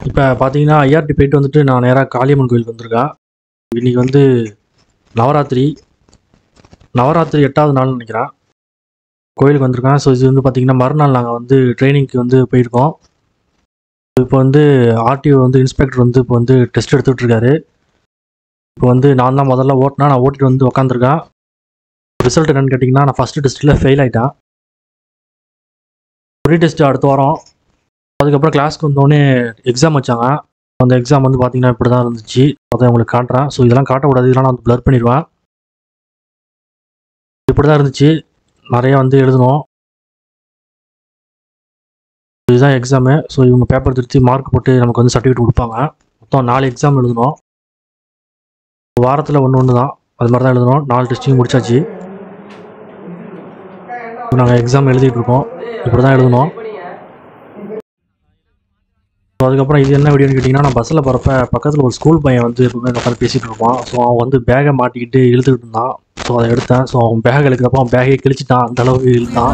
இப்போ பார்த்தீங்கன்னா ஐஆர்டி போயிட்டு வந்துட்டு நான் நேராக காளியம்மன் கோயிலுக்கு வந்திருக்கேன் இன்னைக்கு வந்து நவராத்திரி நவராத்திரி எட்டாவது நாள்னு நினைக்கிறேன் கோயிலுக்கு வந்திருக்கேன் ஸோ இது வந்து பார்த்தீங்கன்னா மறுநாள் நாங்கள் வந்து ட்ரைனிங்க்கு வந்து போயிருக்கோம் இப்போ வந்து ஆர்டிஓ வந்து இன்ஸ்பெக்டர் வந்து இப்போ வந்து டெஸ்ட் எடுத்துகிட்டு இருக்காரு இப்போ வந்து நான் தான் முதல்ல ஓட்டினா நான் ஓட்டிட்டு வந்து உக்காந்துருக்கேன் ரிசல்ட் என்னன்னு கேட்டிங்கன்னா நான் ஃபஸ்ட்டு டெஸ்ட்டில் ஃபெயில் ஆகிட்டேன் ப்ரீ டெஸ்ட் அடுத்த வாரம் அதுக்கப்புறம் கிளாஸ்க்கு வந்தோடனே எக்ஸாம் வச்சாங்க அந்த எக்ஸாம் வந்து பார்த்தீங்கன்னா இப்படி தான் இருந்துச்சு அதை உங்களுக்கு காட்டுறேன் ஸோ இதெல்லாம் காட்டக்கூடாது இதெல்லாம் நான் வந்து ப்ளர் பண்ணிடுவேன் இப்படி தான் இருந்துச்சு நிறைய வந்து எழுதணும் இதுதான் எக்ஸாமு ஸோ இவங்க பேப்பர் திருத்தி மார்க் போட்டு நமக்கு வந்து சர்டிஃபிகேட் கொடுப்பாங்க மொத்தம் நாலு எக்ஸாம் எழுதணும் வாரத்தில் ஒன்று ஒன்று தான் அது மாதிரி தான் எழுதணும் நாலு டெஸ்டிங் முடிச்சாச்சு நாங்கள் எக்ஸாம் எழுதிட்டு இருக்கோம் இப்படி தான் எழுதணும் ஸோ அதுக்கப்புறம் இது என்ன வீடியோன்னு கேட்டிங்கன்னா நான் பஸ்ஸில் போகிறப்ப பக்கத்தில் ஒரு ஸ்கூல் பையன் வந்து எப்பவுமே உட்காந்து பேசிகிட்டு இருப்பான் ஸோ அவன் வந்து பேகை மாட்டிக்கிட்டு இழுத்துக்கிட்டு இருந்தான் ஸோ அதை எடுத்தேன் ஸோ அவன் பேக் இழுக்கிறப்ப அவன் பேகை கிழிச்சிட்டான் அந்த அளவுக்கு இழுத்தான்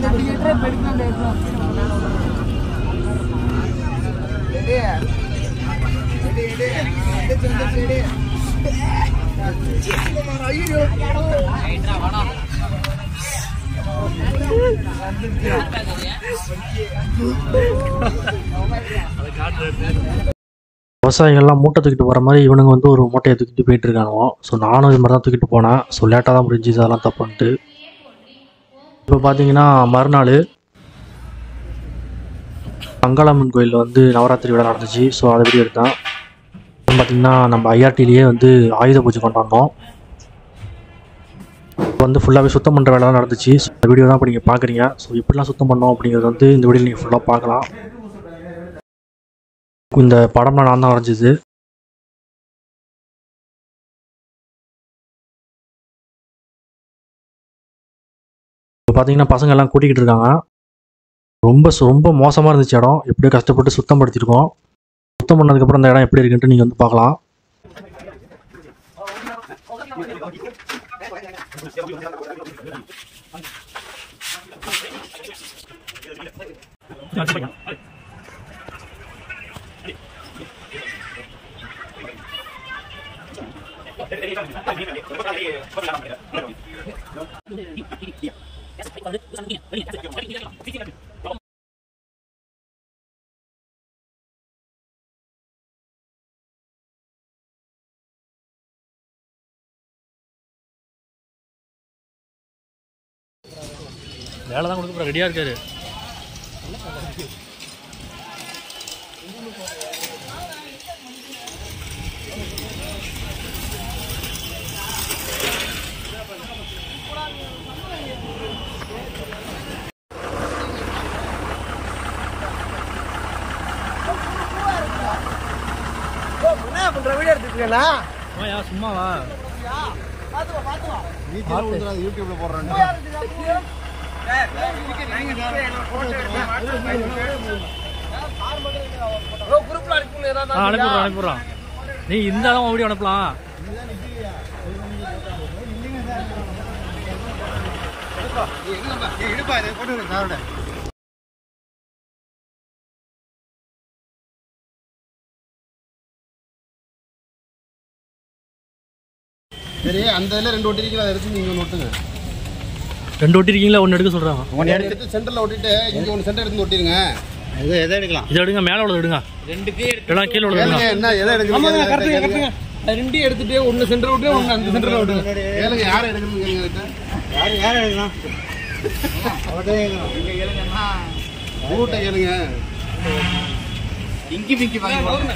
விவசாயிகள்லாம் மூட்டை தூக்கிட்டு போகிற மாதிரி இவனுங்க வந்து ஒரு மூட்டையை தூக்கிட்டு போயிட்டு இருக்கானுவோ ஸோ நானும் இது மாதிரி தான் தூக்கிட்டு போனேன் ஸோ லேட்டாக தான் முடிஞ்சு அதெல்லாம் தப்புன்ட்டு இப்போ பார்த்தீங்கன்னா மறுநாள் அங்காளம்மன் கோயிலில் வந்து நவராத்திரி விழா நடந்துச்சு ஸோ அதை வீடியோ எடுத்தேன் அப்புறம் பார்த்தீங்கன்னா நம்ம ஐஆர்டிலேயே வந்து ஆயுத பூஜை கொண்டாடினோம் இப்போ வந்து ஃபுல்லாகவே சுத்தம் பண்ணுற வேலை தான் நடந்துச்சு ஸோ இந்த வீடியோ தான் இப்போ நீங்கள் பார்க்குறீங்க ஸோ எப்படிலாம் சுத்தம் பண்ணோம் அப்படிங்கிறது வந்து இந்த வீடியோ நீங்கள் ஃபுல்லாக பார்க்கலாம் இந்த படம்லாம் நான் தான் வரைஞ்சது இப்போ பார்த்தீங்கன்னா பசங்க எல்லாம் கூட்டிகிட்டு இருக்காங்க ரொம்ப சு- ரொம்ப மோசமாக இருந்துச்சு இடம் எப்படியோ கஷ்டப்பட்டு சுத்தம் படுத்திருக்கோம் சுத்தம் பண்ணதுக்கப்புறம் இந்த இடம் எப்படி இருக்குன்ட்டு நீங்கள் வந்து பார்க்கலாம் வேலை தான் கொடுக்க ரெடியாக இருக்காரு என்ன பண்ற வீடியோ எடுத்துக்கீங்களா ஆயா சும்மாவா யூடியூப்ல போடுறேன் குரூப்ல அனுப்புங்க ஆ அனுப்பிடுறோம் அனுப்பிடுறோம் நீ இந்த இடம் வீடியோ அனுப்பலாம் இடுப்பா இதை போட்டு சாரோட சரி அந்த இதில் ரெண்டு ஒட்டிருக்கீங்களா அதை எடுத்து நீங்கள் ஒன்று ஒட்டுங்க ரெண்டு ஒட்டி இருக்கீங்களா ஒன்று எடுக்க சொல்கிறாங்க ஒன்று எடுத்து சென்டரில் ஒட்டிட்டு இங்கே ஒன்று சென்டர் எடுத்து ஒட்டிருங்க இது எதை எடுக்கலாம் இதை எடுங்க மேலே உள்ளது எடுங்க ரெண்டுக்கு எல்லாம் கீழே உள்ளது எடுங்க கேளுங்க என்ன எதை எடுக்கணும் ரெண்டையும் எடுத்துட்டு ஒன்னு சென்டர் விட்டு ஒன்னு அந்த சென்டர்ல விட்டு கேளுங்க யாரை எடுக்கணும்னு கேளுங்க யார் யாரை எடுக்கலாம் ஊட்ட கேளுங்க இங்கி பிங்கி வாங்கி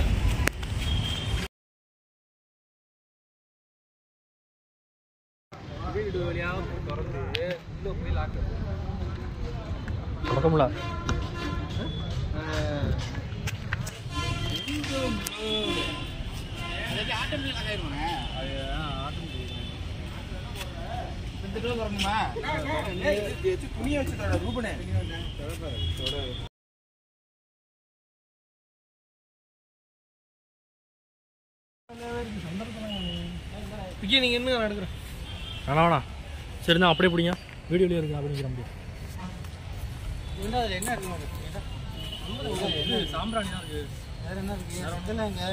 தொடக்கமில்ல விக்கி நீங்க என்ன நடக்கிறேன் வேணா வேணா சரி தான் அப்படியே பிடிங்க வீடியோலேயே இருக்கு அப்படிங்கிற முடியும் சாம்பிராணி தான் இருக்கு வேற என்ன இருக்கு இதெல்லாம் எங்க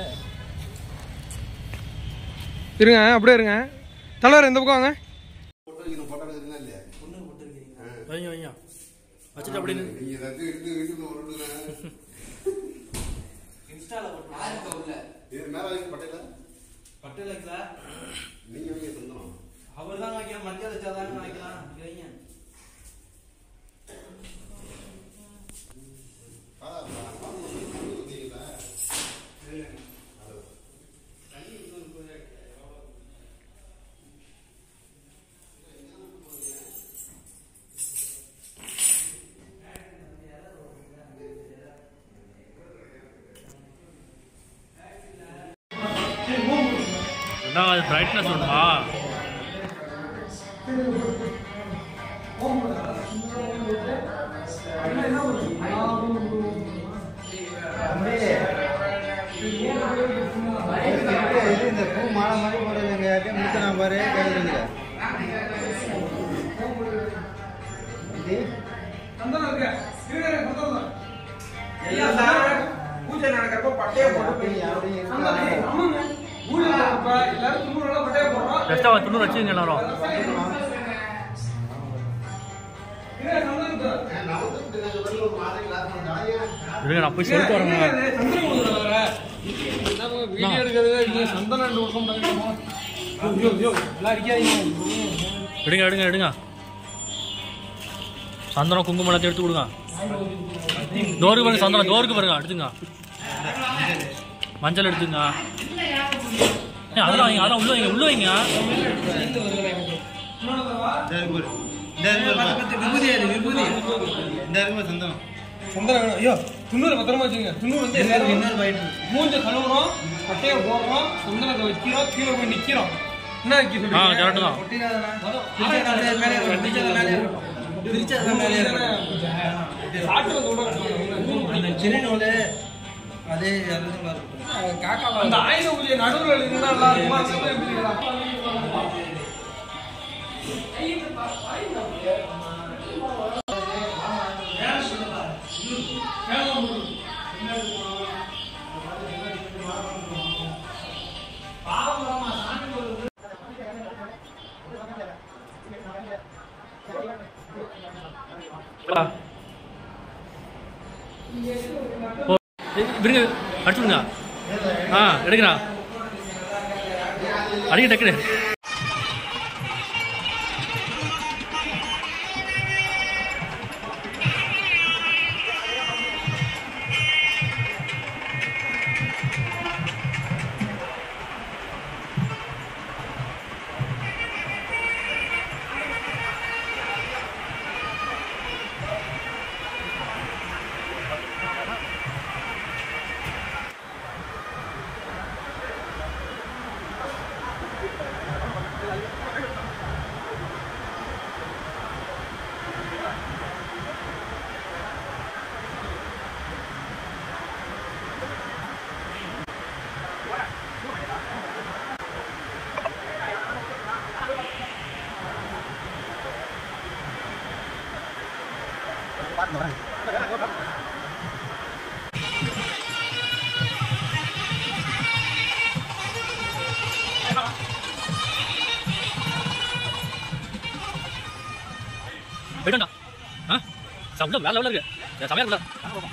இருங்க அப்படியே இருங்க தலைவர் எந்த பக்கம் வாங்க போட்டோ வைக்கணும் போட்டோ எடுக்கிறீங்களா இல்லையா வைங்க வைங்க வச்சுட்டு அப்படின்னு நீங்க ஏதாச்சும் எடுத்து வீட்டுக்கு விட்டுங்க இது மேல வைக்க பட்டையில பட்டேலுங்க சார் நீங்க வைக்க சொந்தம் அவர் தான் வைக்கணும் மத்திய வச்சாதான் வைக்கலாம் வைங்க ரெண்டாவது பிரைட்னஸ் வேணுமா இந்த பூ மாலை மாதிரி போடுறதுங்க அப்படியே முத்தனா பாரு கேட்குறீங்க ஐயா சார் பூஜை நடக்கிறப்ப பட்டைய போட்டு ஆமாங்க பூஜை நடக்கிறப்ப எல்லாரும் துணூரெல்லாம் பட்டைய போடுறோம் பெஸ்ட்டாக ஒரு துண்ணூறு வச்சுங்க எல்லாரும் இருங்க, சந்தனம் சார். இருங்க நான் போய் சொல்லிட்டு வரேங்க என்னங்க இது? சந்தனம் கொடுக்குறாங்க. என்னங்க வீடியோ எடுக்கிறது இல்ல சந்தனம் ரெண்டு கொடுக்க மாட்டாங்க ஐயோ ஐயோ எல்லாம் அடிக்காதீங்க எடுங்க எடுங்க எடுங்க சந்தனம் குங்குமம் எல்லாத்தையும் எடுத்து கொடுங்க டோருக்கு பாருங்க சந்தனம் டோருக்கு பாருங்க எடுத்துங்க மஞ்சள் எடுத்துங்க ஏய், அதெல்லாம் வைங்க அதெல்லாம் உள்ள வைங்க உள்ள வைங்க விபூதி அது விபூதி இந்த இருக்குமா சந்தனம் சந்தனம் வேணும் ஐயோ துண்ணூறு பத்திரமா வச்சுங்க துண்ணூறு வந்து எல்லாரும் இன்னொரு பாயிண்ட் மூஞ்ச கழுவுறோம் பட்டைய போடுறோம் சந்தனத்தை வைக்கிறோம் கீழே போய் நிக்கிறோம் என்ன வைக்க ஆ சொல்றீங்க கரெக்டு தான் சாட்டுறத விட அதே அதுதான் வரும். அந்த ஆயுத பூஜை நடுவில் இருந்தா நல்லா இருக்குமா அந்த மாதிரி இருந்துச்சுங்களா? ஓ, ஏய், விடுங்க அடிச்சு விடுங்க ஆ எடுக்கிறா அடிக்க டக்குனு போயிட்டா ஆ சவுண்ட் வேற லெவலில் இருக்கு சமையல் இல்லை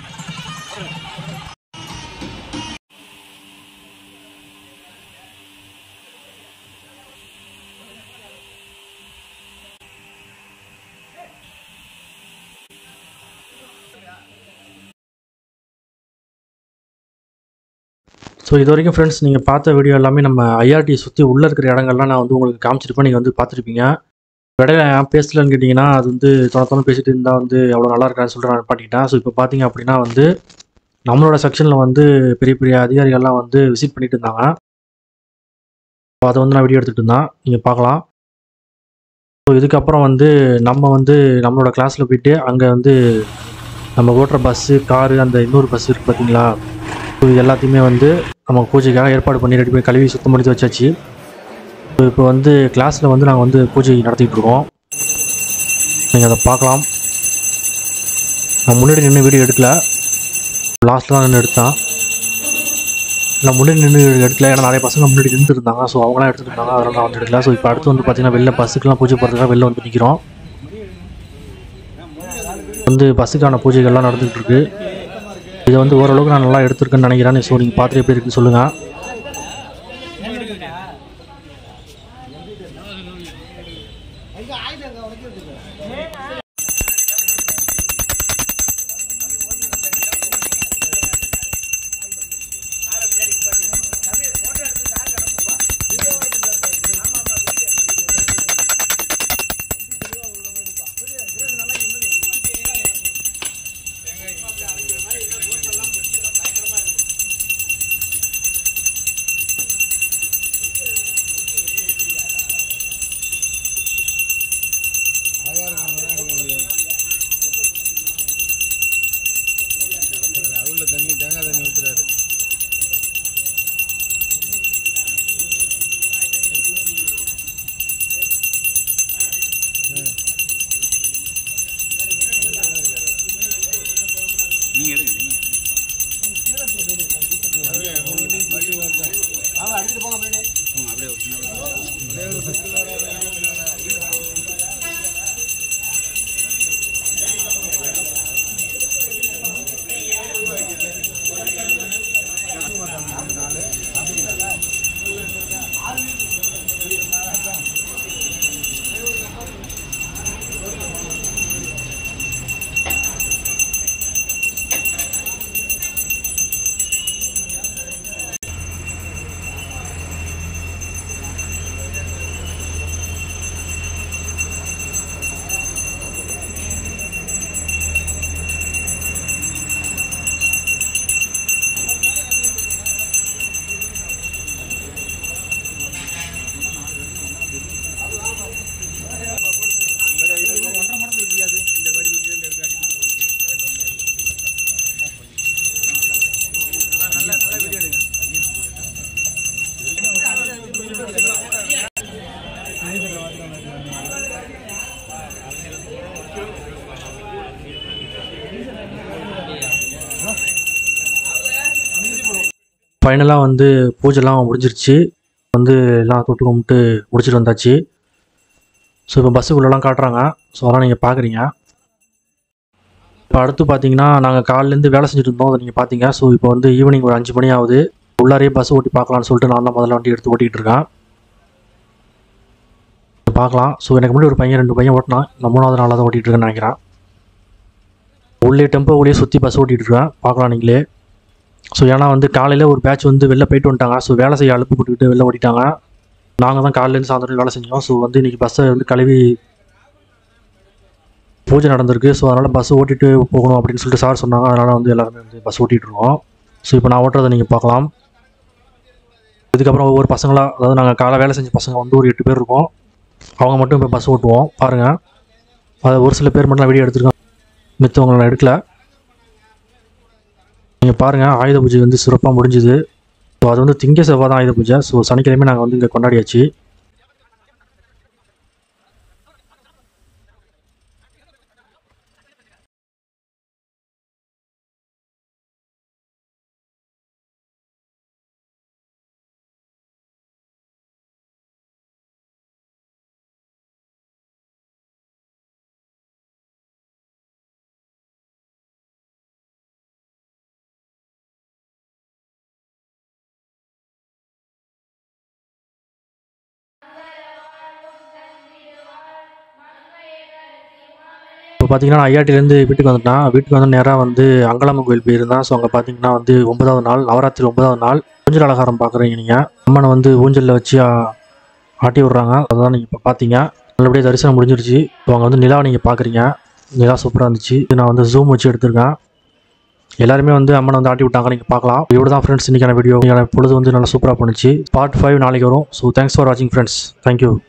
ஸோ இது வரைக்கும் ஃப்ரெண்ட்ஸ் நீங்கள் பார்த்த வீடியோ எல்லாமே நம்ம ஐஆர்டி சுற்றி உள்ளே இருக்கிற இடங்கள்லாம் நான் வந்து உங்களுக்கு காமிச்சிருப்பேன் நீங்கள் வந்து பார்த்துருப்பீங்க இடையில ஏன் பேசலன்னு கேட்டிங்கன்னா அது வந்து தொண தொண பேசிட்டு இருந்தால் வந்து அவ்வளோ நல்லா இருக்கான்னு சொல்லிட்டு நான் பாட்டிக்கிட்டேன் ஸோ இப்போ பார்த்தீங்க அப்படின்னா வந்து நம்மளோட செக்ஷனில் வந்து பெரிய பெரிய அதிகாரிகள்லாம் வந்து விசிட் பண்ணிட்டு இருந்தாங்க ஸோ அதை வந்து நான் வீடியோ எடுத்துகிட்டு இருந்தேன் நீங்கள் பார்க்கலாம் ஸோ இதுக்கப்புறம் வந்து நம்ம வந்து நம்மளோட கிளாஸில் போயிட்டு அங்கே வந்து நம்ம ஓட்டுற பஸ்ஸு காரு அந்த இன்னொரு பஸ் இருக்குது பார்த்தீங்களா ஸோ இது எல்லாத்தையுமே வந்து நம்ம பூஜைக்காக ஏற்பாடு பண்ணி ரெடி பண்ணி கழுவி சுத்தம் பண்ணி வச்சாச்சு ஸோ இப்போ வந்து கிளாஸில் வந்து நாங்கள் வந்து பூஜை நடத்திட்டு இருக்கோம் நீங்கள் அதை பார்க்கலாம் நான் முன்னாடி நின்று வீடியோ எடுக்கல லாஸ்ட்டில் தான் நின்று எடுத்தான் இல்லை முன்னாடி நின்று எடுக்கல ஏன்னா நிறைய பசங்க முன்னாடி நின்று இருந்தாங்க ஸோ அவங்களாம் எடுத்துட்டு இருந்தாங்க அதெல்லாம் நான் வந்து எடுக்கல ஸோ இப்போ அடுத்து வந்து பார்த்தீங்கன்னா வெளில பஸ்ஸுக்கெல்லாம் பூஜை போகிறதுக்காக வெளில வந்து நிற்கிறோம் வந்து பஸ்ஸுக்கான பூஜைகள்லாம் நடந்துகிட்டு இருக்கு இதை வந்து ஓரளவுக்கு நான் நல்லா எடுத்திருக்கேன்னு நினைக்கிறேன் ஸோ நீங்கள் பார்த்துட்டு எப்படி இருக்குன்னு சொல்லுங்கள் உள்ள தண்ணி தேங்காய் தண்ணி ஊற்றுறாரு ஃபைனலாக வந்து பூஜைலாம் முடிஞ்சிருச்சு வந்து எல்லாம் தொட்டு கும்பிட்டு முடிச்சிட்டு வந்தாச்சு ஸோ இப்போ பஸ்ஸுக்குள்ளெல்லாம் காட்டுறாங்க ஸோ அதெல்லாம் நீங்கள் பார்க்குறீங்க இப்போ அடுத்து பார்த்தீங்கன்னா நாங்கள் காலிலேருந்து வேலை செஞ்சுட்டு இருந்தோம் அதை நீங்கள் பார்த்தீங்க ஸோ இப்போ வந்து ஈவினிங் ஒரு அஞ்சு மணி ஆகுது உள்ளாரே பஸ் ஓட்டி பார்க்கலாம்னு சொல்லிட்டு நான் தான் முதல்ல வண்டி எடுத்து ஓட்டிகிட்டு இருக்கேன் பார்க்கலாம் ஸோ எனக்கு முன்னாடி ஒரு பையன் ரெண்டு பையன் ஓட்டினான் நான் மூணாவது நாளாக தான் ஓட்டிகிட்டு இருக்கேன்னு நினைக்கிறேன் உள்ளே டெம்போ உள்ளே சுற்றி பஸ் ஓட்டிகிட்டு இருக்கேன் பார்க்கலாம் நீங்களே ஸோ ஏன்னா வந்து காலையில் ஒரு பேட்ச் வந்து வெளில போயிட்டு வந்துட்டாங்க ஸோ வேலை செய்ய அழுப்பு போட்டுக்கிட்டு வெளில ஓடிட்டாங்க நாங்கள் தான் காலையிலேருந்து சாயந்தரம் வேலை செஞ்சோம் ஸோ வந்து இன்றைக்கி பஸ்ஸை வந்து கழுவி பூஜை நடந்திருக்கு ஸோ அதனால் பஸ் ஓட்டிட்டு போகணும் அப்படின்னு சொல்லிட்டு சார் சொன்னாங்க அதனால் வந்து எல்லாருமே வந்து பஸ் ஓட்டிகிட்டு இருக்கோம் ஸோ இப்போ நான் ஓட்டுறதை நீங்கள் பார்க்கலாம் இதுக்கப்புறம் ஒவ்வொரு பசங்களா அதாவது நாங்கள் காலை வேலை செஞ்ச பசங்க வந்து ஒரு எட்டு பேர் இருக்கோம் அவங்க மட்டும் இப்போ பஸ் ஓட்டுவோம் பாருங்கள் அது ஒரு சில பேர் மட்டும் நான் வீடியோ எடுத்திருக்கேன் மித்தவங்களை நான் எடுக்கல நீங்கள் பாருங்கள் ஆயுத பூஜை வந்து சிறப்பாக முடிஞ்சுது ஸோ அது வந்து திங்க செவ்வாய் தான் ஆயுத பூஜை ஸோ சனிக்கிழமை நாங்கள் வந்து இங்கே கொண்டாடியாச்சு இப்போ பார்த்தீங்கன்னா நான் ஐஆர்டிலேருந்து வீட்டுக்கு வந்துட்டேன் வீட்டுக்கு வந்து நேராக வந்து அங்கலாம கோயில் போயிருந்தேன் ஸோ அங்கே பார்த்தீங்கன்னா வந்து ஒன்பதாவது நாள் நவராத்திரி ஒன்பதாவது நாள் ஊஞ்சல் அலங்காரம் பார்க்குறீங்க நீங்கள் அம்மனை வந்து ஊஞ்சலில் வச்சு ஆ, ஆட்டி விட்றாங்க அதுதான் நீங்கள் இப்போ பார்த்தீங்க நல்லபடியாக தரிசனம் முடிஞ்சிருச்சு இப்போ அங்கே வந்து நிலா நீங்கள் பார்க்குறீங்க நிலா சூப்பராக இருந்துச்சு இது நான் வந்து ஜூம் வச்சு எடுத்திருக்கேன் எல்லாருமே வந்து அம்மனை வந்து ஆட்டி விட்டாங்க நீங்கள் பார்க்கலாம் இவ்வளோ தான் ஃப்ரெண்ட்ஸ் இன்றைக்கான வீடியோ பொழுது வந்து நல்லா சூப்பராக பண்ணுச்சு பார்ட் ஃபைவ் நாளைக்கு வரும் ஸோ தேங்க்ஸ் ஃபார் வாட்சிங் ஃப்ரெண்ட்ஸ் தேங்க்யூ